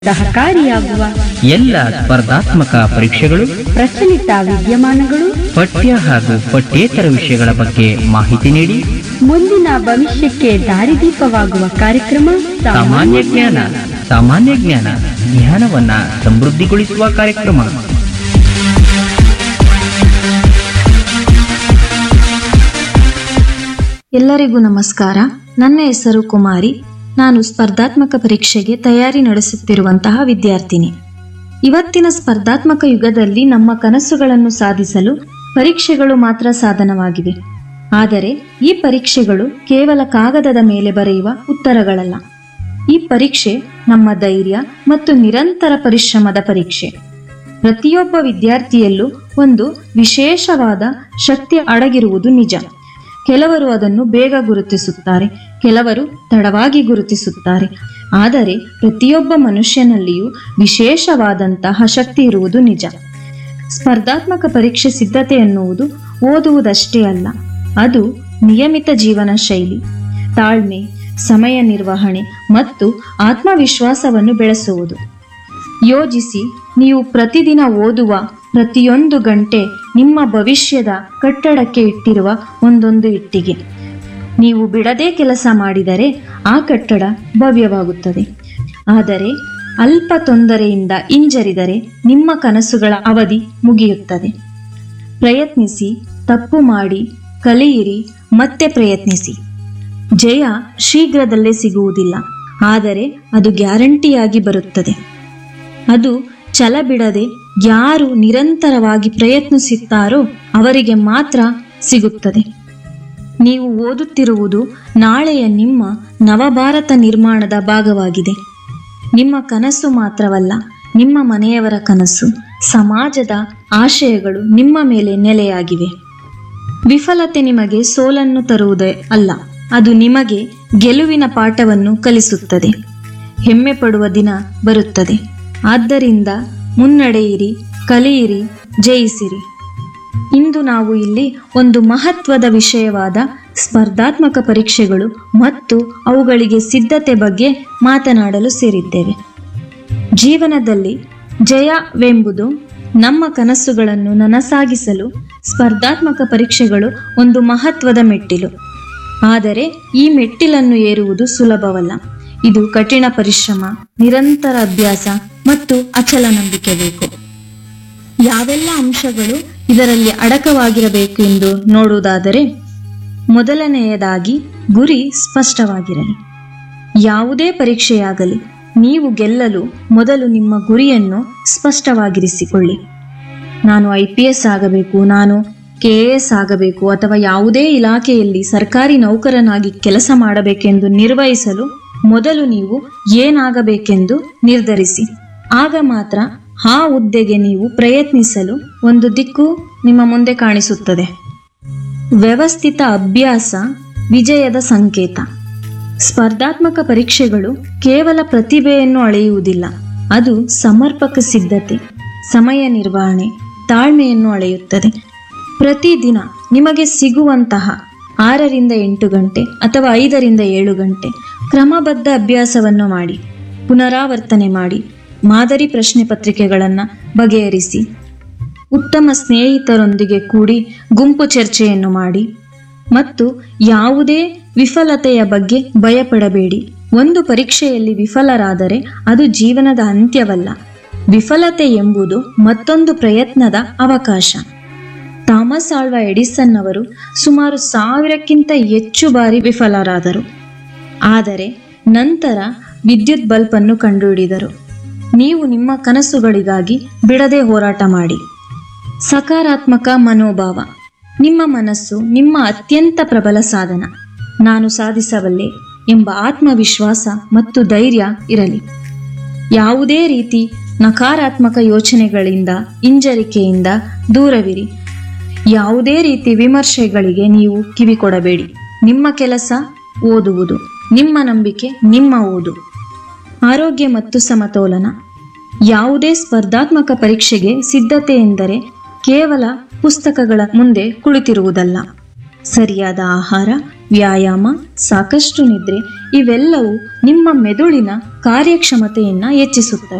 ಸಹಕಾರಿಯಾಗುವ ಎಲ್ಲ ಸ್ಪರ್ಧಾತ್ಮಕ ಪರೀಕ್ಷೆಗಳು ಪ್ರಚಲಿತ ವಿದ್ಯಮಾನಗಳು ಪಠ್ಯ ಹಾಗೂ ಪಠ್ಯೇತರ ವಿಷಯಗಳ ಬಗ್ಗೆ ಮಾಹಿತಿ ನೀಡಿ ಮುಂದಿನ ಭವಿಷ್ಯಕ್ಕೆ ದಾರಿದೀಪವಾಗುವ ಕಾರ್ಯಕ್ರಮ ಸಾಮಾನ್ಯ ಜ್ಞಾನ ಸಾಮಾನ್ಯ ಜ್ಞಾನ ಜ್ಞಾನವನ್ನ ಸಮೃದ್ಧಿಗೊಳಿಸುವ ಕಾರ್ಯಕ್ರಮ ಎಲ್ಲರಿಗೂ ನಮಸ್ಕಾರ ನನ್ನ ಹೆಸರು ಕುಮಾರಿ ನಾನು ಸ್ಪರ್ಧಾತ್ಮಕ ಪರೀಕ್ಷೆಗೆ ತಯಾರಿ ನಡೆಸುತ್ತಿರುವಂತಹ ವಿದ್ಯಾರ್ಥಿನಿ ಇವತ್ತಿನ ಸ್ಪರ್ಧಾತ್ಮಕ ಯುಗದಲ್ಲಿ ನಮ್ಮ ಕನಸುಗಳನ್ನು ಸಾಧಿಸಲು ಪರೀಕ್ಷೆಗಳು ಮಾತ್ರ ಸಾಧನವಾಗಿವೆ ಆದರೆ ಈ ಪರೀಕ್ಷೆಗಳು ಕೇವಲ ಕಾಗದದ ಮೇಲೆ ಬರೆಯುವ ಉತ್ತರಗಳಲ್ಲ ಈ ಪರೀಕ್ಷೆ ನಮ್ಮ ಧೈರ್ಯ ಮತ್ತು ನಿರಂತರ ಪರಿಶ್ರಮದ ಪರೀಕ್ಷೆ ಪ್ರತಿಯೊಬ್ಬ ವಿದ್ಯಾರ್ಥಿಯಲ್ಲೂ ಒಂದು ವಿಶೇಷವಾದ ಶಕ್ತಿ ಅಡಗಿರುವುದು ನಿಜ ಕೆಲವರು ಅದನ್ನು ಬೇಗ ಗುರುತಿಸುತ್ತಾರೆ ಕೆಲವರು ತಡವಾಗಿ ಗುರುತಿಸುತ್ತಾರೆ ಆದರೆ ಪ್ರತಿಯೊಬ್ಬ ಮನುಷ್ಯನಲ್ಲಿಯೂ ವಿಶೇಷವಾದಂತಹ ಶಕ್ತಿ ಇರುವುದು ನಿಜ ಸ್ಪರ್ಧಾತ್ಮಕ ಪರೀಕ್ಷೆ ಸಿದ್ಧತೆ ಎನ್ನುವುದು ಓದುವುದಷ್ಟೇ ಅಲ್ಲ ಅದು ನಿಯಮಿತ ಜೀವನ ಶೈಲಿ ತಾಳ್ಮೆ ಸಮಯ ನಿರ್ವಹಣೆ ಮತ್ತು ಆತ್ಮವಿಶ್ವಾಸವನ್ನು ಬೆಳೆಸುವುದು ಯೋಜಿಸಿ ನೀವು ಪ್ರತಿದಿನ ಓದುವ ಪ್ರತಿಯೊಂದು ಗಂಟೆ ನಿಮ್ಮ ಭವಿಷ್ಯದ ಕಟ್ಟಡಕ್ಕೆ ಇಟ್ಟಿರುವ ಒಂದೊಂದು ಇಟ್ಟಿಗೆ ನೀವು ಬಿಡದೆ ಕೆಲಸ ಮಾಡಿದರೆ ಆ ಕಟ್ಟಡ ಭವ್ಯವಾಗುತ್ತದೆ ಆದರೆ ಅಲ್ಪ ತೊಂದರೆಯಿಂದ ಹಿಂಜರಿದರೆ ನಿಮ್ಮ ಕನಸುಗಳ ಅವಧಿ ಮುಗಿಯುತ್ತದೆ ಪ್ರಯತ್ನಿಸಿ ತಪ್ಪು ಮಾಡಿ ಕಲಿಯಿರಿ ಮತ್ತೆ ಪ್ರಯತ್ನಿಸಿ ಜಯ ಶೀಘ್ರದಲ್ಲೇ ಸಿಗುವುದಿಲ್ಲ ಆದರೆ ಅದು ಗ್ಯಾರಂಟಿಯಾಗಿ ಬರುತ್ತದೆ ಅದು ಛಲ ಬಿಡದೆ ಯಾರು ನಿರಂತರವಾಗಿ ಪ್ರಯತ್ನಿಸುತ್ತಾರೋ ಅವರಿಗೆ ಮಾತ್ರ ಸಿಗುತ್ತದೆ ನೀವು ಓದುತ್ತಿರುವುದು ನಾಳೆಯ ನಿಮ್ಮ ನವಭಾರತ ನಿರ್ಮಾಣದ ಭಾಗವಾಗಿದೆ ನಿಮ್ಮ ಕನಸು ಮಾತ್ರವಲ್ಲ ನಿಮ್ಮ ಮನೆಯವರ ಕನಸು ಸಮಾಜದ ಆಶಯಗಳು ನಿಮ್ಮ ಮೇಲೆ ನೆಲೆಯಾಗಿವೆ ವಿಫಲತೆ ನಿಮಗೆ ಸೋಲನ್ನು ತರುವುದೇ ಅಲ್ಲ ಅದು ನಿಮಗೆ ಗೆಲುವಿನ ಪಾಠವನ್ನು ಕಲಿಸುತ್ತದೆ ಹೆಮ್ಮೆ ಪಡುವ ದಿನ ಬರುತ್ತದೆ ಆದ್ದರಿಂದ ಮುನ್ನಡೆಯಿರಿ ಕಲಿಯಿರಿ ಜಯಿಸಿರಿ ಇಂದು ನಾವು ಇಲ್ಲಿ ಒಂದು ಮಹತ್ವದ ವಿಷಯವಾದ ಸ್ಪರ್ಧಾತ್ಮಕ ಪರೀಕ್ಷೆಗಳು ಮತ್ತು ಅವುಗಳಿಗೆ ಸಿದ್ಧತೆ ಬಗ್ಗೆ ಮಾತನಾಡಲು ಸೇರಿದ್ದೇವೆ ಜೀವನದಲ್ಲಿ ಜಯವೆಂಬುದು ನಮ್ಮ ಕನಸುಗಳನ್ನು ನನಸಾಗಿಸಲು ಸ್ಪರ್ಧಾತ್ಮಕ ಪರೀಕ್ಷೆಗಳು ಒಂದು ಮಹತ್ವದ ಮೆಟ್ಟಿಲು ಆದರೆ ಈ ಮೆಟ್ಟಿಲನ್ನು ಏರುವುದು ಸುಲಭವಲ್ಲ ಇದು ಕಠಿಣ ಪರಿಶ್ರಮ ನಿರಂತರ ಅಭ್ಯಾಸ ಮತ್ತು ಅಚಲ ನಂಬಿಕೆ ಬೇಕು ಯಾವೆಲ್ಲ ಅಂಶಗಳು ಇದರಲ್ಲಿ ಅಡಕವಾಗಿರಬೇಕು ಎಂದು ನೋಡುವುದಾದರೆ ಮೊದಲನೆಯದಾಗಿ ಗುರಿ ಸ್ಪಷ್ಟವಾಗಿರಲಿ ಯಾವುದೇ ಪರೀಕ್ಷೆಯಾಗಲಿ ನೀವು ಗೆಲ್ಲಲು ಮೊದಲು ನಿಮ್ಮ ಗುರಿಯನ್ನು ಸ್ಪಷ್ಟವಾಗಿರಿಸಿಕೊಳ್ಳಿ ನಾನು ಐ ಪಿ ಎಸ್ ಆಗಬೇಕು ನಾನು ಕೆ ಎ ಎಸ್ ಆಗಬೇಕು ಅಥವಾ ಯಾವುದೇ ಇಲಾಖೆಯಲ್ಲಿ ಸರ್ಕಾರಿ ನೌಕರನಾಗಿ ಕೆಲಸ ಮಾಡಬೇಕೆಂದು ನಿರ್ವಹಿಸಲು ಮೊದಲು ನೀವು ಏನಾಗಬೇಕೆಂದು ನಿರ್ಧರಿಸಿ ಆಗ ಮಾತ್ರ ಆ ಹುದ್ದೆಗೆ ನೀವು ಪ್ರಯತ್ನಿಸಲು ಒಂದು ದಿಕ್ಕು ನಿಮ್ಮ ಮುಂದೆ ಕಾಣಿಸುತ್ತದೆ ವ್ಯವಸ್ಥಿತ ಅಭ್ಯಾಸ ವಿಜಯದ ಸಂಕೇತ ಸ್ಪರ್ಧಾತ್ಮಕ ಪರೀಕ್ಷೆಗಳು ಕೇವಲ ಪ್ರತಿಭೆಯನ್ನು ಅಳೆಯುವುದಿಲ್ಲ ಅದು ಸಮರ್ಪಕ ಸಿದ್ಧತೆ ಸಮಯ ನಿರ್ವಹಣೆ ತಾಳ್ಮೆಯನ್ನು ಅಳೆಯುತ್ತದೆ ಪ್ರತಿದಿನ ನಿಮಗೆ ಸಿಗುವಂತಹ ಆರರಿಂದ ಎಂಟು ಗಂಟೆ ಅಥವಾ ಐದರಿಂದ ಏಳು ಗಂಟೆ ಕ್ರಮಬದ್ಧ ಅಭ್ಯಾಸವನ್ನು ಮಾಡಿ ಪುನರಾವರ್ತನೆ ಮಾಡಿ ಮಾದರಿ ಪ್ರಶ್ನೆ ಪತ್ರಿಕೆಗಳನ್ನು ಬಗೆಹರಿಸಿ ಉತ್ತಮ ಸ್ನೇಹಿತರೊಂದಿಗೆ ಕೂಡಿ ಗುಂಪು ಚರ್ಚೆಯನ್ನು ಮಾಡಿ ಮತ್ತು ಯಾವುದೇ ವಿಫಲತೆಯ ಬಗ್ಗೆ ಭಯಪಡಬೇಡಿ ಒಂದು ಪರೀಕ್ಷೆಯಲ್ಲಿ ವಿಫಲರಾದರೆ ಅದು ಜೀವನದ ಅಂತ್ಯವಲ್ಲ ವಿಫಲತೆ ಎಂಬುದು ಮತ್ತೊಂದು ಪ್ರಯತ್ನದ ಅವಕಾಶ ಥಾಮಸ್ ಆಳ್ವಾ ಎಡಿಸನ್ ಅವರು ಸುಮಾರು ಸಾವಿರಕ್ಕಿಂತ ಹೆಚ್ಚು ಬಾರಿ ವಿಫಲರಾದರು ಆದರೆ ನಂತರ ವಿದ್ಯುತ್ ಬಲ್ಬ್ ಅನ್ನು ಕಂಡುಹಿಡಿದರು ನೀವು ನಿಮ್ಮ ಕನಸುಗಳಿಗಾಗಿ ಬಿಡದೆ ಹೋರಾಟ ಮಾಡಿ ಸಕಾರಾತ್ಮಕ ಮನೋಭಾವ ನಿಮ್ಮ ಮನಸ್ಸು ನಿಮ್ಮ ಅತ್ಯಂತ ಪ್ರಬಲ ಸಾಧನ ನಾನು ಸಾಧಿಸಬಲ್ಲೆ ಎಂಬ ಆತ್ಮವಿಶ್ವಾಸ ಮತ್ತು ಧೈರ್ಯ ಇರಲಿ ಯಾವುದೇ ರೀತಿ ನಕಾರಾತ್ಮಕ ಯೋಚನೆಗಳಿಂದ ಹಿಂಜರಿಕೆಯಿಂದ ದೂರವಿರಿ ಯಾವುದೇ ರೀತಿ ವಿಮರ್ಶೆಗಳಿಗೆ ನೀವು ಕಿವಿ ಕೊಡಬೇಡಿ ನಿಮ್ಮ ಕೆಲಸ ಓದುವುದು ನಿಮ್ಮ ನಂಬಿಕೆ ನಿಮ್ಮ ಓದು ಆರೋಗ್ಯ ಮತ್ತು ಸಮತೋಲನ ಯಾವುದೇ ಸ್ಪರ್ಧಾತ್ಮಕ ಪರೀಕ್ಷೆಗೆ ಸಿದ್ಧತೆ ಎಂದರೆ ಕೇವಲ ಪುಸ್ತಕಗಳ ಮುಂದೆ ಕುಳಿತಿರುವುದಲ್ಲ ಸರಿಯಾದ ಆಹಾರ ವ್ಯಾಯಾಮ ಸಾಕಷ್ಟು ನಿದ್ರೆ ಇವೆಲ್ಲವೂ ನಿಮ್ಮ ಮೆದುಳಿನ ಕಾರ್ಯಕ್ಷಮತೆಯನ್ನ ಹೆಚ್ಚಿಸುತ್ತವೆ